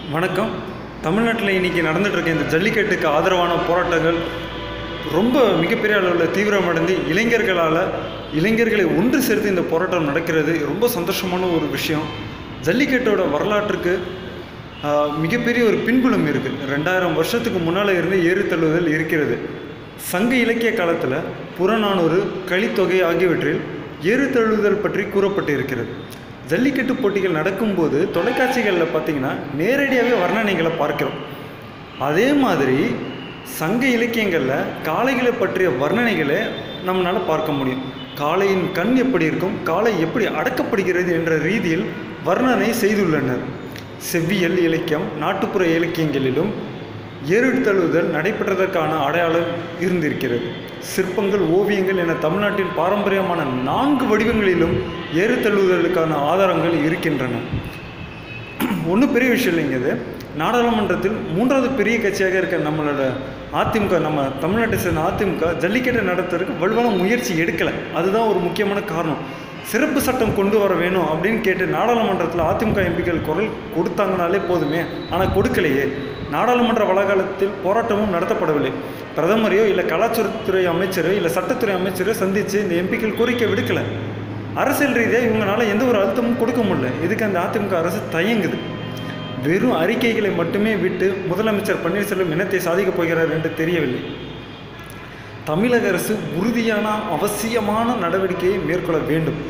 வணக்கம் தமிழ்நாட்டில் இன்றைக்கி நடந்துகிட்ருக்க இந்த ஜல்லிக்கட்டுக்கு ஆதரவான போராட்டங்கள் ரொம்ப மிகப்பெரிய அளவில் தீவிரமடைந்து இளைஞர்களால் இளைஞர்களை ஒன்று சேர்த்து இந்த போராட்டம் நடக்கிறது ரொம்ப சந்தோஷமான ஒரு விஷயம் ஜல்லிக்கட்டோட வரலாற்றுக்கு ஆஹ், மிகப்பெரிய ஒரு பின்புலம் இருக்குது ரெண்டாயிரம் வருஷத்துக்கு முன்னால் இருந்து ஏறு தழுவுதல் இருக்கிறது சங்க இலக்கிய காலத்தில் புறநானூறு கலித்தொகை ஆகியவற்றில் ஏறு தழுவுதல் பற்றி கூறப்பட்டு இருக்கிறது ஜல்லிக்கட்டு போட்டிகள் நடக்கும்போது தொலைக்காட்சிகளில் பார்த்தீங்கன்னா நேரடியாகவே வர்ணனைகளை பார்க்கிறோம் அதே மாதிரி சங்க இலக்கியங்களில் காளைகளை பற்றிய வர்ணனைகளை நம்மளால் பார்க்க முடியும் காளையின் கண் எப்படி இருக்கும் காளை எப்படி அடக்கப்படுகிறது என்ற ரீதியில் வர்ணனை செய்துள்ளனர் செவ்வியல் இலக்கியம் நாட்டுப்புற இலக்கியங்களிலும் ஏறுதழுவுதல் நடைபெற்றதற்கான அடையாளம் இருந்திருக்கிறது சிற்பங்கள் ஓவியங்கள் என தமிழ்நாட்டின் பாரம்பரியமான நான்கு வடிவங்களிலும் ஏறுதழுவுதலுக்கான ஆதாரங்கள் இருக்கின்றன ஒன்றும் பெரிய விஷயம் இல்லைங்க இது நாடாளுமன்றத்தில் மூன்றாவது பெரிய கட்சியாக இருக்க நம்மளோட அதிமுக நம்ம தமிழ்நாட்டை சேர்ந்த அதிமுக ஜல்லிக்கட்டை நடத்துறதுக்கு வலுவான முயற்சி எடுக்கலை அதுதான் ஒரு முக்கியமான காரணம் சிறப்பு சட்டம் கொண்டு வர வேணும் அப்படின்னு கேட்டு நாடாளுமன்றத்தில் அதிமுக எம்பிக்கள் குரல் கொடுத்தாங்கனாலே போதுமே ஆனால் கொடுக்கலையே நாடாளுமன்ற வளாகத்தில் போராட்டமும் நடத்தப்படவில்லை பிரதமரையோ இல்லை கலாச்சாரத்துறை அமைச்சரோ இல்லை சட்டத்துறை அமைச்சரோ சந்தித்து இந்த எம்பிக்கள் கோரிக்கை விடுக்கலை அரசியல் ரீதியாக இவங்களால எந்த ஒரு அழுத்தமும் கொடுக்க முடியல இதுக்கு அந்த அதிமுக அரசு தயங்குது வெறும் அறிக்கைகளை மட்டுமே விட்டு முதலமைச்சர் பன்னீர்செல்வம் இனத்தை சாதிக்கப் போகிறார் என்று தெரியவில்லை தமிழக அரசு உறுதியான அவசியமான நடவடிக்கையை மேற்கொள்ள வேண்டும்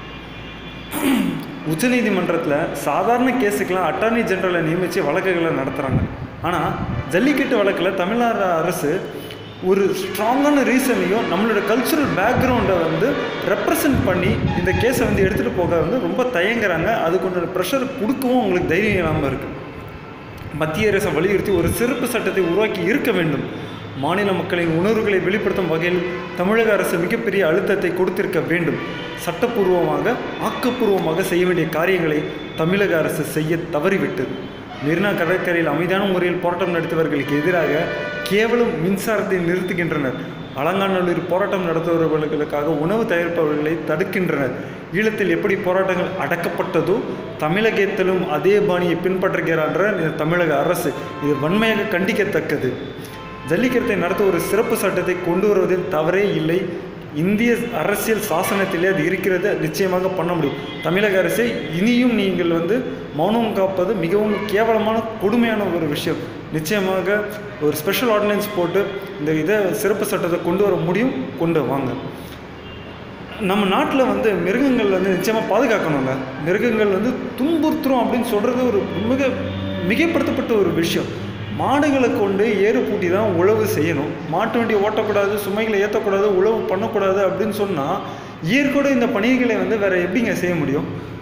உச்சநீதிமன்றத்தில் சாதாரண கேஸுக்கெல்லாம் அட்டார்னி ஜெனரலை நியமித்து வழக்குகளை நடத்துகிறாங்க ஆனால் ஜல்லிக்கட்டு வழக்கில் தமிழ்நாடு அரசு ஒரு ஸ்ட்ராங்கான ரீசனையும் நம்மளோட கல்ச்சுரல் பேக்ரவுண்டை வந்து ரெப்ரசன்ட் பண்ணி இந்த கேஸை வந்து எடுத்துகிட்டு போக வந்து ரொம்ப தயங்குறாங்க அதுக்கு ப்ரெஷர் கொடுக்கவும் உங்களுக்கு தைரியம் இல்லாமல் இருக்குது மத்திய அரசை வலியுறுத்தி ஒரு சிறப்பு சட்டத்தை உருவாக்கி இருக்க வேண்டும் மாநில மக்களின் உணர்வுகளை வெளிப்படுத்தும் வகையில் தமிழக அரசு மிகப்பெரிய அழுத்தத்தை கொடுத்திருக்க வேண்டும் சட்டப்பூர்வமாக ஆக்கப்பூர்வமாக செய்ய வேண்டிய காரியங்களை தமிழக அரசு செய்ய தவறிவிட்டது மெரினா கடற்கரையில் அமைதியான முறையில் போராட்டம் நடத்தியவர்களுக்கு எதிராக கேவலம் மின்சாரத்தை நிறுத்துகின்றனர் அலங்காநல்லூர் போராட்டம் நடத்துபவர்களுக்காக உணவு தயாரிப்பவர்களை தடுக்கின்றனர் ஈழத்தில் எப்படி போராட்டங்கள் அடக்கப்பட்டதோ தமிழகத்திலும் அதே பாணியை பின்பற்றுகிறான்ற இந்த தமிழக அரசு இது வன்மையாக கண்டிக்கத்தக்கது ஜல்லிக்கட்டை நடத்த ஒரு சிறப்பு சட்டத்தை கொண்டு வருவதில் தவறே இல்லை இந்திய அரசியல் சாசனத்திலே அது இருக்கிறது நிச்சயமாக பண்ண முடியும் தமிழக அரசே இனியும் நீங்கள் வந்து மௌனம் காப்பது மிகவும் கேவலமான கொடுமையான ஒரு விஷயம் நிச்சயமாக ஒரு ஸ்பெஷல் ஆர்டினன்ஸ் போட்டு இந்த இதை சிறப்பு சட்டத்தை கொண்டு வர முடியும் கொண்டு வாங்க நம்ம நாட்டில் வந்து மிருகங்கள் வந்து நிச்சயமாக பாதுகாக்கணுங்க மிருகங்கள் வந்து துன்புறுத்துறோம் அப்படின்னு சொல்கிறது ஒரு மிக மிகைப்படுத்தப்பட்ட ஒரு விஷயம் மாடுகளை கொண்டு ஏறு பூட்டி தான் உழவு செய்யணும் மாட்டு வண்டி ஓட்டக்கூடாது சுமைகளை ஏற்றக்கூடாது உழவு பண்ணக்கூடாது அப்படின்னு சொன்னால் இயற்கையோட இந்த பணிகளை வந்து வேறு எப்படிங்க செய்ய முடியும்